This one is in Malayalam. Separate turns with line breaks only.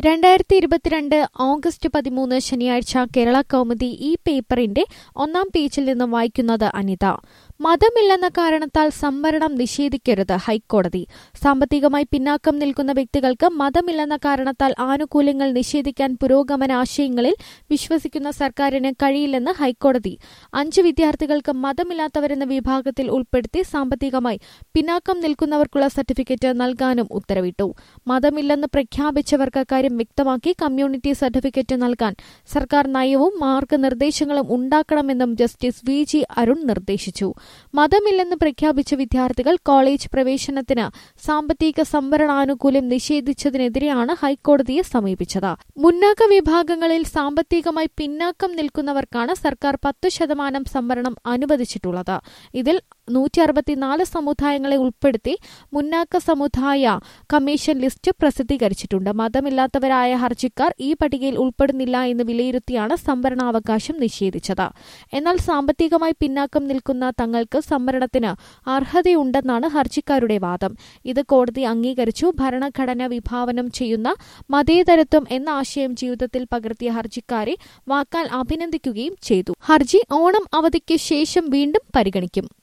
രണ്ടായിരത്തി ഇരുപത്തിരണ്ട് ഓഗസ്റ്റ് പതിമൂന്ന് ശനിയാഴ്ച കേരള കൗമുദി ഈ പേപ്പറിന്റെ ഒന്നാം പേജിൽ നിന്ന് വായിക്കുന്നത് അനിത മതമില്ലെന്ന കാരണത്താൽ സംവരണം നിഷേധിക്കരുത് ഹൈക്കോടതി സാമ്പത്തികമായി പിന്നാക്കം നിൽക്കുന്ന വ്യക്തികൾക്ക് മതമില്ലെന്ന കാരണത്താൽ ആനുകൂല്യങ്ങൾ നിഷേധിക്കാൻ പുരോഗമന ആശയങ്ങളിൽ വിശ്വസിക്കുന്ന സർക്കാരിന് കഴിയില്ലെന്ന് ഹൈക്കോടതി അഞ്ച് വിദ്യാർത്ഥികൾക്ക് മതമില്ലാത്തവരെന്ന വിഭാഗത്തിൽ ഉൾപ്പെടുത്തി സാമ്പത്തികമായി പിന്നാക്കം നിൽക്കുന്നവർക്കുള്ള സർട്ടിഫിക്കറ്റ് നൽകാനും ഉത്തരവിട്ടു മതമില്ലെന്ന് പ്രഖ്യാപിച്ചവർക്ക് കാര്യം വ്യക്തമാക്കി കമ്മ്യൂണിറ്റി സർട്ടിഫിക്കറ്റ് നൽകാൻ സർക്കാർ നയവും മാർഗനിർദ്ദേശങ്ങളും ഉണ്ടാക്കണമെന്നും ജസ്റ്റിസ് വി ജി അരുൺ നിർദ്ദേശിച്ചു മതമില്ലെന്ന് പ്രഖ്യാപിച്ച വിദ്യാർത്ഥികൾ കോളേജ് പ്രവേശനത്തിന് സാമ്പത്തിക സംവരണാനുകൂല്യം നിഷേധിച്ചതിനെതിരെയാണ് ഹൈക്കോടതിയെ സമീപിച്ചത് മുന്നാക്ക വിഭാഗങ്ങളിൽ സാമ്പത്തികമായി പിന്നാക്കം നിൽക്കുന്നവർക്കാണ് സർക്കാർ പത്തു ശതമാനം സംവരണം അനുവദിച്ചിട്ടുള്ളത് ഇതിൽ നൂറ്റി അറുപത്തിനാല് സമുദായങ്ങളെ ഉൾപ്പെടുത്തി മുന്നാക്ക സമുദായ കമ്മീഷൻ ലിസ്റ്റ് പ്രസിദ്ധീകരിച്ചിട്ടുണ്ട് മതമില്ലാത്തവരായ ഹർജിക്കാർ ഈ പട്ടികയിൽ ഉൾപ്പെടുന്നില്ല എന്ന് വിലയിരുത്തിയാണ് സംവരണാവകാശം നിഷേധിച്ചത് എന്നാൽ സാമ്പത്തികമായി പിന്നാക്കം നിൽക്കുന്ന തങ്ങൾക്ക് സംവരണത്തിന് അർഹതയുണ്ടെന്നാണ് ഹർജിക്കാരുടെ വാദം ഇത് കോടതി അംഗീകരിച്ചു ഭരണഘടന വിഭാവനം ചെയ്യുന്ന മതേതരത്വം എന്ന ആശയം ജീവിതത്തിൽ പകർത്തിയ ഹർജിക്കാരെ വാക്കാൽ അഭിനന്ദിക്കുകയും ചെയ്തു ഹർജി ഓണം അവധിക്ക് ശേഷം വീണ്ടും പരിഗണിക്കും